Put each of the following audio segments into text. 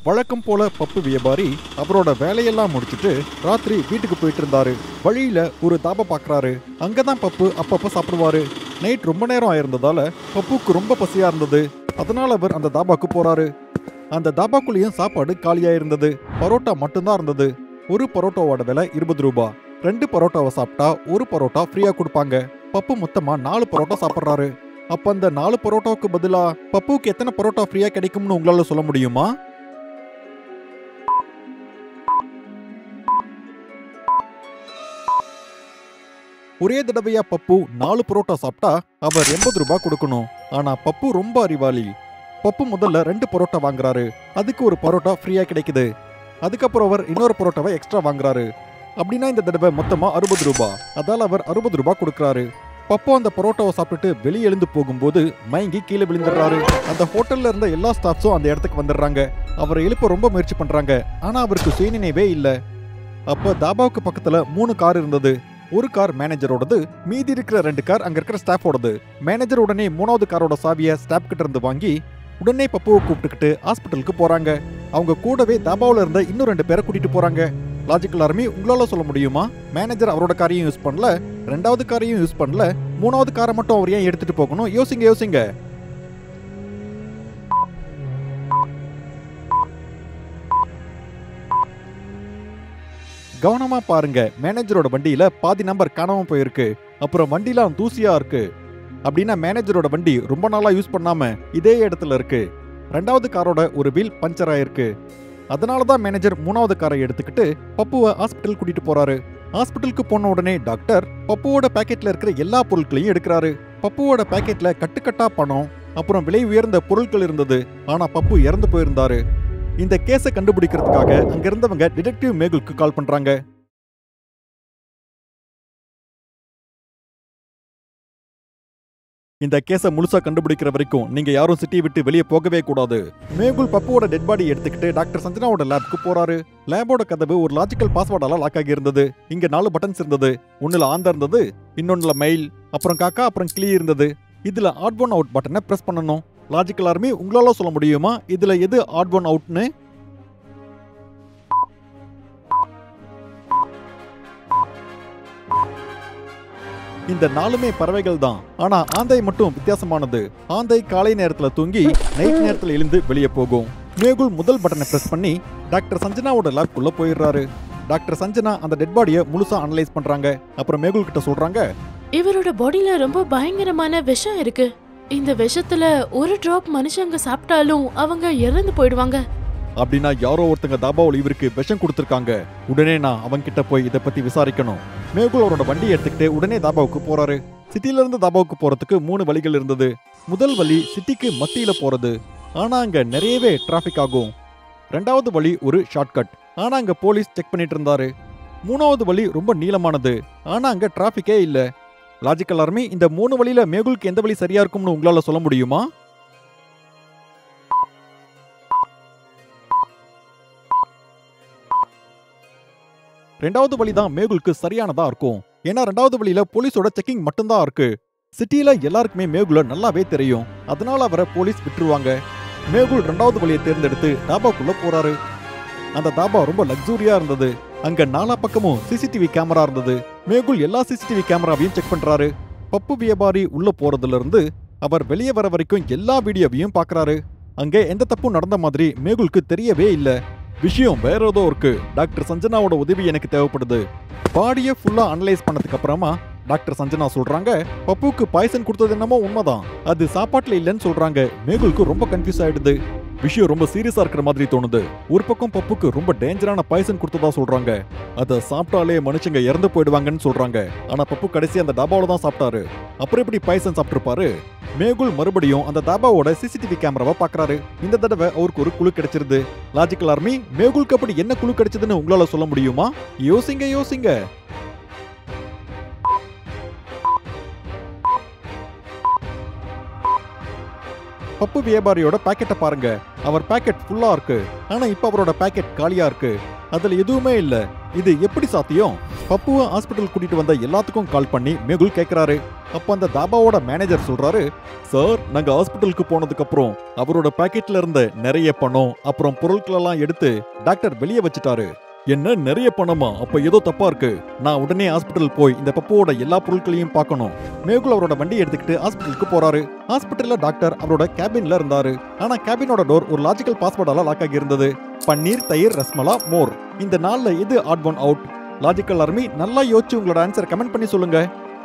வழக்கம் போல பப்பு வியாபாரி அவரோட வேலையெல்லாம் முடிச்சிட்டு ராத்திரி வீட்டுக்கு போயிட்டு இருந்தாரு வழியில ஒரு தாபா பார்க்கறாரு அங்கதான் பப்பு அப்பப்ப சாப்பிடுவாரு நைட் ரொம்ப நேரம் ஆயிருந்ததால பப்புக்கு ரொம்ப பசியா இருந்தது அதனால அவர் அந்த தாபாக்கு போறாரு அந்த தாபாக்குள்ளேயும் சாப்பாடு காலியா இருந்தது பரோட்டா மட்டும்தான் இருந்தது ஒரு பரோட்டாவோட விலை இருபது ரூபாய் ரெண்டு பரோட்டாவை சாப்பிட்டா ஒரு பரோட்டா ஃப்ரீயா கொடுப்பாங்க பப்பு மொத்தமா நாலு பரோட்டா சாப்பிட்றாரு அப்ப அந்த நாலு பரோட்டாவுக்கு பதிலா பப்புவுக்கு எத்தனை பரோட்டா ஃப்ரீயா கிடைக்கும்னு உங்களால சொல்ல முடியுமா ஒரே தடவையா பப்பு நாலு பரோட்டா சாப்பிட்டா அவர் எண்பது ரூபாய் கொடுக்கணும் ஆனா பப்பு ரொம்ப அறிவாளி பப்பு முதல்ல ரெண்டு பரோட்டா வாங்குறாரு அதுக்கு ஒரு பரோட்டா ஃப்ரீயா கிடைக்குது அதுக்கப்புறம் அவர் இன்னொரு பரோட்டாவை எக்ஸ்ட்ரா வாங்குறாரு அப்படின்னா இந்த தடவை மொத்தமா அறுபது ரூபாய் அதால அவர் அறுபது ரூபாய் கொடுக்குறாரு பப்பு அந்த பரோட்டாவை சாப்பிட்டுட்டு வெளியே எழுந்து போகும்போது மயங்கி கீழே விழுந்துடுறாரு அந்த ஹோட்டல்ல இருந்த எல்லா ஸ்டாஃப்ஸும் அந்த இடத்துக்கு வந்துடுறாங்க அவரை எழுப்ப ரொம்ப முயற்சி பண்றாங்க ஆனா அவருக்கு சுயநினைவே இல்ல அப்ப தாபாவுக்கு பக்கத்துல மூணு கார் இருந்தது ஒரு கார் மேனேஜரோடது மீதி இருக்கிற ரெண்டு கார் அங்க இருக்கிற ஸ்டாஃபோடது மேனேஜர் உடனே மூணாவது காரோட சாவியை ஸ்டாஃப் கிட்ட இருந்து வாங்கி உடனே பப்புவை கூப்பிட்டுக்கிட்டு ஹாஸ்பிட்டலுக்கு போறாங்க அவங்க கூடவே தாபாவுல இருந்த இன்னும் ரெண்டு பேரை கூட்டிட்டு போறாங்க லாஜிக்கல் ஆர்மி உங்களால சொல்ல முடியுமா மேனேஜர் அவரோட காரையும் யூஸ் பண்ணல ரெண்டாவது காரையும் யூஸ் பண்ணல மூணாவது காரை மட்டும் அவர் ஏன் எடுத்துட்டு போகணும் யோசிங்க யோசிங்க கவனமா பாருங்க மேனேஜரோட வண்டியில பாதி நம்பர் காணாம போயிருக்கு அப்புறம் வண்டிலாம் தூசியா இருக்கு அப்படின்னா மேனேஜரோட வண்டி ரொம்ப நாளா யூஸ் பண்ணாம இதே இடத்துல இருக்கு ரெண்டாவது காரோட ஒரு வீல் பஞ்சர் ஆயிருக்கு அதனால தான் மேனேஜர் மூணாவது காரை எடுத்துக்கிட்டு பப்புவை ஹாஸ்பிட்டல் கூட்டிட்டு போறாரு ஹாஸ்பிட்டலுக்கு போன உடனே டாக்டர் பப்புவோட பாக்கெட்ல இருக்கிற எல்லா பொருட்களையும் எடுக்கிறாரு பப்புவோட பாக்கெட்ல கட்டுக்கட்டா பணம் அப்புறம் விலை உயர்ந்த பொருட்கள் இருந்தது ஆனா பப்பு இறந்து போயிருந்தாரு இந்த கேஸை கண்டுபிடிக்கிறதுக்காக அங்க இருந்தவங்க டிடெக்டிவ் மேகுலுக்கு கால் பண்றாங்க இந்த கேஸை முழுசா கண்டுபிடிக்கிற வரைக்கும் நீங்க யாரும் சிட்டியை விட்டு வெளியே போகவே கூடாது மேகுல் பப்புவோட டெட் பாடி எடுத்துக்கிட்டு டாக்டர் சஞ்சனாவோட லேப்க்கு போறாரு லேபோட கதவு ஒரு லாஜிக்கல் பாஸ்வேர்டால லாக் ஆகி இருந்தது இங்க நாலு பட்டன்ஸ் இருந்தது ஒண்ணுல ஆந்தா இருந்தது இன்னொன்னுல மெயில் அப்புறம் காக்கா அப்புறம் கிளி இருந்தது இதுல ஆட் ஒன் அவுட் பட்டனை பிரஸ் பண்ணணும் லாஜிக்கல் ஆர்மி உங்களால சொல்ல முடியுமா இதுல எது ஆட் ஒன் அவுட்னு இந்த நாலுமே பறவைகள் தான் ஆனா ஆந்தை மட்டும் வித்தியாசமானது ஆந்தை காலை நேரத்துல தூங்கி நைட் நேரத்துல எழுந்து வெளியே போகும் மேகுல் முதல் பட்டனை பிரஸ் பண்ணி டாக்டர் சஞ்சனாவோட லேப்குள்ள போயிடுறாரு டாக்டர் சஞ்சனா அந்த டெட் பாடியை முழுசா அனலைஸ் பண்றாங்க அப்புறம் மேகுல் கிட்ட சொல்றாங்க இவரோட பாடியில ரொம்ப பயங்கரமான விஷம் இருக்கு இந்த விஷத்துல ஒரு டிராப் மனுஷங்க சாப்பிட்டாலும் அவங்க இறந்து போயிடுவாங்க அப்படின்னா யாரோ ஒருத்தங்க தாபாவில் இவருக்கு விஷம் கொடுத்துருக்காங்க உடனே நான் அவன்கிட்ட போய் இதை பத்தி விசாரிக்கணும் மேகுல் அவரோட வண்டியை எடுத்துக்கிட்டு உடனே தாபாவுக்கு போறாரு சிட்டில இருந்து தாபாவுக்கு போறதுக்கு மூணு வழிகள் இருந்தது முதல் வழி சிட்டிக்கு மத்தியில போறது ஆனா அங்க நிறையவே டிராஃபிக் ஆகும் ரெண்டாவது வழி ஒரு ஷார்ட்கட் ஆனா அங்க போலீஸ் செக் பண்ணிட்டு இருந்தாரு மூணாவது வழி ரொம்ப நீளமானது ஆனா அங்க டிராஃபிக்கே இல்ல லாஜிக்கல் ஆர்மி இந்த மூணு வழியில மேகுலுக்கு எந்த வழி சரியா இருக்கும்னு உங்களால சொல்ல முடியுமா ரெண்டாவது வழி தான் மேகுலுக்கு சரியானதா இருக்கும் ஏன்னா ரெண்டாவது வழியில போலீஸோட செக்கிங் மட்டும்தான் இருக்கு சிட்டில எல்லாருக்குமே மேகுல நல்லாவே தெரியும் அதனால அவரை போலீஸ் விட்டுருவாங்க மேகுல் ரெண்டாவது வழியை தேர்ந்தெடுத்து தாபாக்குள்ள போறாரு அந்த தாபா ரொம்ப லக்ஸூரியா இருந்தது அங்க நாலா பக்கமும் சிசிடிவி கேமரா இருந்தது மேகுல் எல்லா சிசிடிவி கேமராவையும் செக் பண்றாரு பப்பு வியாபாரி உள்ள போறதுல இருந்து அவர் வெளியே வர வரைக்கும் எல்லா வீடியோவையும் பார்க்கறாரு அங்க எந்த தப்பும் நடந்த மாதிரி மேகுலுக்கு தெரியவே இல்ல விஷயம் வேற ஏதோ இருக்கு டாக்டர் சஞ்சனாவோட உதவி எனக்கு தேவைப்படுது பாடியை ஃபுல்லா அனலைஸ் பண்ணதுக்கு அப்புறமா டாக்டர் சஞ்சனா சொல்றாங்க பப்புக்கு பாய்சன் கொடுத்தது என்னமோ உண்மைதான் அது சாப்பாட்டுல இல்லைன்னு சொல்றாங்க மேகுலுக்கு ரொம்ப கன்ஃபியூஸ் ஆயிடுது விஷயம் ரொம்ப சீரியஸா இருக்கிற மாதிரி தோணுது ஒரு பக்கம் பப்புக்கு ரொம்ப டேஞ்சரான பாய்சன் கொடுத்ததா சொல்றாங்க அதை சாப்பிட்டாலே மனுஷங்க இறந்து போயிடுவாங்கன்னு சொல்றாங்க ஆனா பப்பு கடைசி அந்த டாபாவில தான் சாப்பிட்டாரு அப்புறம் எப்படி பாய்சன் சாப்பிட்டிருப்பாரு மேகுல் மறுபடியும் அந்த தாபாவோட சிசிடிவி கேமராவை பார்க்கறாரு இந்த தடவை அவருக்கு ஒரு குழு கிடைச்சிருது லாஜிக்கல் ஆர்மி மேகுலுக்கு அப்படி என்ன குழு கிடைச்சதுன்னு உங்களால சொல்ல முடியுமா யோசிங்க யோசிங்க பப்பு வியாபாரியோட பாக்கெட்டை பாருங்க அவர் பாக்கெட் ஃபுல்லா இருக்கு ஆனா இப்ப அவரோட பாக்கெட் காலியா இருக்கு அதுல எதுவுமே இல்ல இது எப்படி சாத்தியம் பப்புவை ஹாஸ்பிட்டல் கூட்டிட்டு வந்த எல்லாத்துக்கும் கால் பண்ணி மேகுல் கேக்குறாரு அப்ப அந்த தாபாவோட மேனேஜர் சொல்றாரு சார் நாங்க ஹாஸ்பிட்டலுக்கு போனதுக்கு அப்புறம் அவரோட பாக்கெட்ல இருந்த நிறைய பணம் அப்புறம் பொருட்கள் எல்லாம் எடுத்து டாக்டர் வெளியே வச்சுட்டாரு என்ன நிறைய பணமா அப்ப ஏதோ தப்பா இருக்கு நான் உடனே ஹாஸ்பிட்டல் போய் இந்த பப்புவோட எல்லா பொருட்களையும் பார்க்கணும் மேகுல் அவரோட வண்டி எடுத்துக்கிட்டு ஹாஸ்பிட்டலுக்கு போறாரு ஹாஸ்பிட்டல்ல டாக்டர் அவரோட கேபின்ல இருந்தாரு ஆனா கேபினோட டோர் ஒரு லாஜிக்கல் பாஸ்வேர்டால லாக் ஆகி இருந்தது பன்னீர் தயிர் ரஸ்மலா மோர் இந்த நாள்ல எது odd one out logical army நல்லா யோசிச்சு உங்களோட ஆன்சர் கமெண்ட் பண்ணி சொல்லுங்க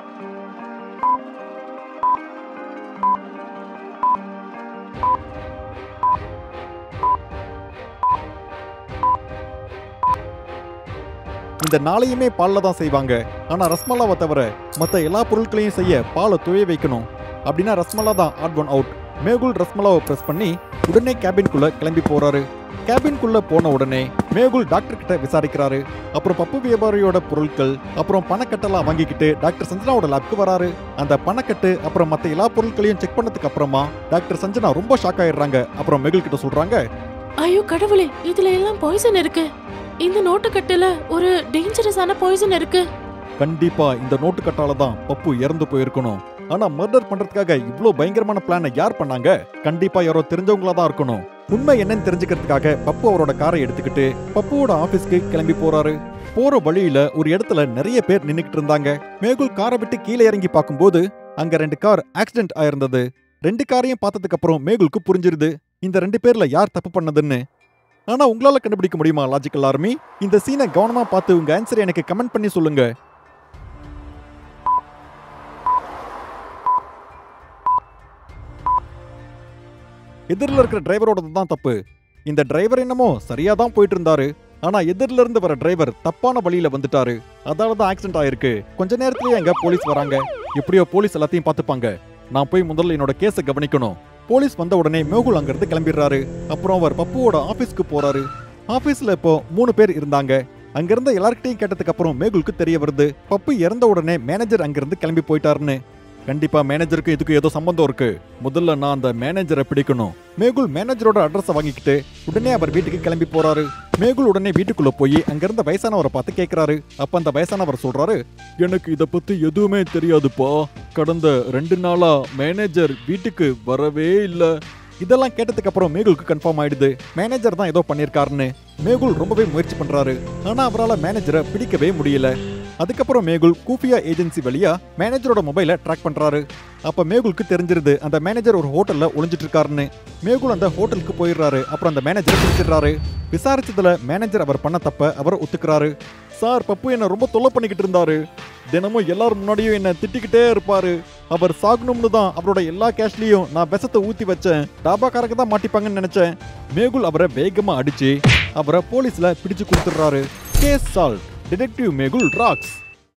இந்த நாளையுமே பால்ல தான் செய்வாங்க ஆனா ரஸ்மலாவை தவிர மத்த எல்லா பொருட்களையும் செய்ய பாலை துவைய வைக்கணும் அப்படின்னா ரஸ்மலா தான் ஆட் ஒன் அவுட் மேகுல் ரஸ்மலாவை பிரஸ் பண்ணி உடனே கேபின்குள்ள கிளம்பி போறாரு கேபின்குள்ள போன உடனே மேகுல் டாக்டர் கிட்ட விசாரிக்கிறாரு அப்புறம் பப்பு வியாபாரியோட பொருட்கள் அப்புறம் பணக்கட்டெல்லாம் வாங்கிக்கிட்டு டாக்டர் சஞ்சனாவோட லேப்க்கு வராரு அந்த பணக்கட்டு அப்புறம் மத்த எல்லா பொருட்களையும் செக் பண்ணதுக்கு அப்புறமா டாக்டர் சஞ்சனா ரொம்ப ஷாக் ஆயிடுறாங்க அப்புறம் மேகுல் கிட்ட சொல்றாங்க ஐயோ கடவுளே இதுல எல்லாம் பாய்சன் இருக்கு இந்த நோட்டுக்கட்டுல ஒரு டேஞ்சரஸான பாய்சன் இருக்கு கண்டிப்பா இந்த நோட்டு கட்டால தான் பப்பு இறந்து போயிருக்கணும் ஆனா மர்டர் பண்றதுக்காக இவ்ளோ பயங்கரமான பிளானை யார் பண்ணாங்க கண்டிப்பா யாரோ தெரிஞ்சவங்களா தான் இருக்கணும் உண்மை என்னன்னு தெரிஞ்சுக்கிறதுக்காக பப்பு அவரோட காரை எடுத்துக்கிட்டு பப்புவோட ஆபீஸ்க்கு கிளம்பி போறாரு போற வழியில ஒரு இடத்துல நிறைய பேர் நின்னுக்கிட்டு இருந்தாங்க மேகுல் காரை விட்டு கீழே இறங்கி பார்க்கும்போது அங்க ரெண்டு கார் ஆக்சிடென்ட் ஆயிருந்தது ரெண்டு காரையும் பார்த்ததுக்கு அப்புறம் மேகுலுக்கு புரிஞ்சிருது இந்த ரெண்டு பேர்ல யார் தப்பு பண்ணதுன்னு ஆனா உங்களால கண்டுபிடிக்க முடியுமா லாஜிக்கல் ஆர்மி இந்த சீனை கவனமா பார்த்து உங்க ஆன்சர் எனக்கு கமெண்ட் பண்ணி சொல்லுங்க எதிரில் இருக்கிற டிரைவரோட தான் தப்பு இந்த டிரைவர் என்னமோ சரியா தான் போயிட்டு இருந்தாரு ஆனா எதிரில இருந்து வர டிரைவர் தப்பான வழியில வந்துட்டாரு அதால தான் ஆக்சிடென்ட் ஆயிருக்கு கொஞ்ச நேரத்திலேயே எங்க போலீஸ் வராங்க எப்படியோ போலீஸ் எல்லாத்தையும் பார்த்துப்பாங்க நான் போய் முதல்ல என்னோட கேஸை கவனிக்கணும் போலீஸ் வந்த உடனே மேகுல் அங்கிருந்து கிளம்பிடுறாரு அப்புறம் அவர் பப்புவோட ஆபீஸ்க்கு போறாரு ஆபீஸ்ல இப்போ மூணு பேர் இருந்தாங்க அங்கிருந்த எல்லார்கிட்டையும் கேட்டதுக்கு அப்புறம் மேகுலுக்கு தெரிய வருது பப்பு இறந்த உடனே மேனேஜர் அங்கிருந்து கிளம்பி போயிட்டாருன்னு கண்டிப்பா மேனேஜருக்கு இதுக்கு ஏதோ சம்பந்தம் இருக்கு முதல்ல நான் அந்த மேனேஜரை பிடிக்கணும் மேகுல் மேனேஜரோட அட்ரஸை வாங்கிக்கிட்டு உடனே அவர் வீட்டுக்கு கிளம்பி போறாரு மேகுல் உடனே வீட்டுக்குள்ள போய் அங்கிருந்த வயசானவரை பார்த்து கேக்குறாரு அப்ப அந்த வயசானவர் சொல்றாரு எனக்கு இத பத்தி எதுவுமே தெரியாதுப்பா கடந்த ரெண்டு நாளா மேனேஜர் வீட்டுக்கு வரவே இல்ல இதெல்லாம் கேட்டதுக்கு அப்புறம் மேகுலுக்கு கன்ஃபார்ம் ஆயிடுது மேனேஜர் தான் ஏதோ பண்ணிருக்காருன்னு மேகுல் ரொம்பவே முயற்சி பண்றாரு ஆனா அவரால் மேனேஜரை பிடிக்கவே முடியல அதுக்கப்புறம் மேகுல் கூஃபியா ஏஜென்சி வழியா மேனேஜரோட மொபைலை ட்ராக் பண்றாரு அப்ப மேகுலுக்கு தெரிஞ்சிருது அந்த மேனேஜர் ஒரு ஹோட்டல்ல ஒளிஞ்சிட்டு இருக்காருன்னு மேகுல் அந்த ஹோட்டலுக்கு போயிடுறாரு அப்புறம் அந்த மேனேஜரை பிடிச்சிடுறாரு விசாரிச்சதுல மேனேஜர் அவர் பண்ண தப்ப அவர் ஒத்துக்கிறாரு சார் பப்பு என்ன ரொம்ப தொல்லை பண்ணிக்கிட்டு இருந்தாரு தினமும் எல்லாரும் முன்னாடியும் என்ன திட்டிக்கிட்டே இருப்பாரு அவர் சாகணும்னு தான் அவரோட எல்லா கேஷ்லயும் நான் விஷத்தை ஊத்தி வச்சேன் டாபாக்காரங்க தான் மாட்டிப்பாங்கன்னு நினைச்சேன் மேகுல் அவரை வேகமா அடிச்சு அவரை போலீஸ்ல பிடிச்சு கொடுத்துடுறாரு case solve detective Mehul rocks